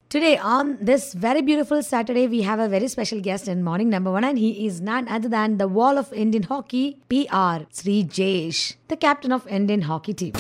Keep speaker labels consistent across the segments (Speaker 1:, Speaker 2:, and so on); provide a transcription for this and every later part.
Speaker 1: Today, on this very beautiful Saturday, we have a very special guest in morning number one, and he is none other than the wall of Indian hockey, PR, Sri Jesh, the captain of Indian hockey team.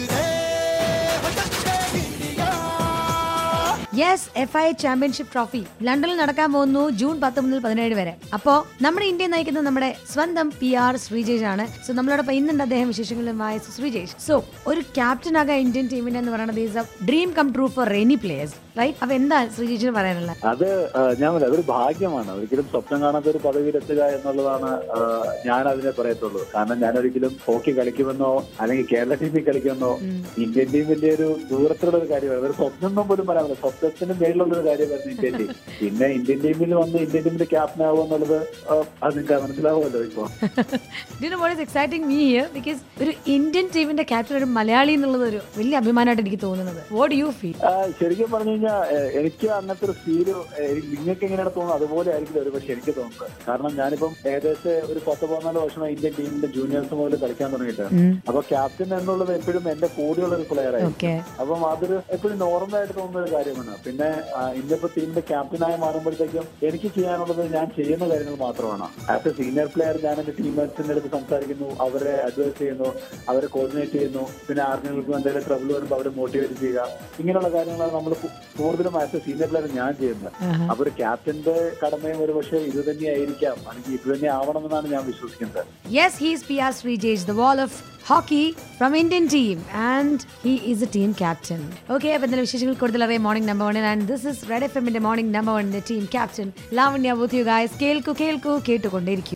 Speaker 1: Yes F I championship trophy ലണ്ടനിൽ നടക്കാൻ പോകുന്നു June പത്ത് മുതൽ പതിനേഴ് വരെ അപ്പോ നമ്മുടെ India നയിക്കുന്നത് നമ്മുടെ സ്വന്തം പി ആർ ശ്രീജേഷ് ആണ് സോ നമ്മളോടൊപ്പം ഇന്നുണ്ട് അദ്ദേഹം വിശേഷങ്ങളുമായ ശ്രീജേഷ് സോ ഒരു ക്യാപ്റ്റൻ ആകാൻ ഇന്ത്യൻ ടീമിന്റെ എന്ന് പറയുന്നത് is a dream come true for any players right അപ്പൊ എന്താ ശ്രീജേഷിന് പറയാനുള്ളത്
Speaker 2: അത് ആ, ഞാൻ പറയാം അതൊരു ഭാഗ്യമാണ് ഒരിക്കലും സ്വപ്നം കാണാത്ത ഒരു പദവിയിലെത്തുക എന്നുള്ളതാണ് ആ, ഞാൻ അതിനെ പറയത്തുള്ളൂ കാരണം ഞാൻ ഒരിക്കലും ഹോക്കി കളിക്കുമെന്നോ അല്ലെങ്കിൽ കേരള ടീമിൽ കളിക്കുമെന്നോ ഇന്ത്യൻ ടീം വലിയൊരു ദൂരത്തുള്ള ഒരു കാര്യമാണ് ഒരു സ്വപ്നം ഒന്നും പോലും പറയാൻ സ്വപ്നത്തിന് മേളിലുള്ള ഒരു കാര്യമായിരുന്നു ഇന്ത്യൻ ടീം പിന്നെ ഇന്ത്യൻ ടീമിൽ വന്ന് ഇന്ത്യൻ ടീമിന്റെ ക്യാപ്റ്റൻ ആവുക എന്നുള്ളത് ആ, അത് നിങ്ങൾക്ക് മനസ്സിലാവുമല്ലോ ഇപ്പൊ
Speaker 1: ഡിനോ what is exciting me here because ഒരു ഇന്ത്യൻ ടീമിന്റെ ക്യാപ്റ്റൻ ഒരു മലയാളി എന്നുള്ളത് ഒരു വലിയ അഭിമാനമായിട്ട് എനിക്ക് തോന്നുന്നത് വാട്ട് യു ഫീൽ
Speaker 2: ആ, ശരിക്കും പറഞ്ഞു കഴിഞ്ഞാൽ എനിക്ക് അങ്ങനത്തെ ഒരു ഫീല് നിങ്ങൾക്ക് എങ്ങനെയാണ് തോന്നുന്നത് അതുപോലെ ആയിരിക്കില്ല ഒരു പക്ഷെ എനിക്ക് തോന്നുന്നത് കാരണം ഞാനിപ്പം ഏകദേശം ഒരു പത്ത് പതിനാല് വർഷമായി ഇന്ത്യൻ ടീമിന്റെ ജൂനിയേഴ്സ് മുതൽ കളിക്കാൻ തുടങ്ങിയിട്ട് അപ്പൊ ക്യാപ്റ്റൻ എന്നുള്ളത് എപ്പോഴും എന്റെ കൂടെയുള്ള ഒരു പ്ലെയർ ആയിരുന്നു
Speaker 1: ഓക്കെ
Speaker 2: അപ്പം അതൊരു എപ്പോഴും നോർമൽ ആയിട്ട് തോന്നുന്ന ഒരു കാര്യമാണ് പിന്നെ ആ, ഇന്നിപ്പോ ടീമിന്റെ ക്യാപ്റ്റനായി മാറുമ്പോഴത്തേക്കും എനിക്ക് ചെയ്യാനുള്ളത് ഞാൻ ചെയ്യുന്ന കാര്യങ്ങൾ മാത്രമാണ് ആസ് എ സീനിയർ പ്ലെയർ ഞാൻ എന്റെ ടീംമേറ്റ്സിന്റെ അടുത്ത് സംസാരിക്കുന്നു അവരെ അഡ്വൈസ് ചെയ്യുന്നു അവരെ കോർഡിനേറ്റ് ചെയ്യുന്നു പിന്നെ ആർക്കെങ്കിലും എന്തെങ്കിലും ട്രബിൾ വരുമ്പോൾ അവരെ മോട്ടിവേറ്റ് ചെയ്യുക ഇങ്ങനെയുള്ള കാര്യങ്ങളാണ് നമ്മൾ കൂടുതലും ആസ് എ സീനിയർ പ്ലെയർ ഞാൻ ചെയ്യുന്നത് അപ്പൊ ഒരു ക്യാപ്റ്റന്റെ കടമയും ഒരു പക്ഷേ ഇത് തന്നെയായിരിക്കാം അല്ലെങ്കിൽ ഇത് തന്നെ ആവണമെന്നാണ് ഞാൻ വിശ്വസിക്കുന്നത്
Speaker 1: Yes, he's PR Srijej, the wall of hockey from Indian team, and he is a team captain. Okay, അപ്പോൾ ഇന്നലെ വിശേഷങ്ങൾ കൂടുതൽ അറിയാം morning number one and this is red F എമ്മിന്റെ മോർണിംഗ് നമ്പർ വണ്ണിന്റെ team captain Lavanya with you guys കേൾക്കൂ കേൾക്കൂ കേട്ടുകൊണ്ടേയിരിക്കും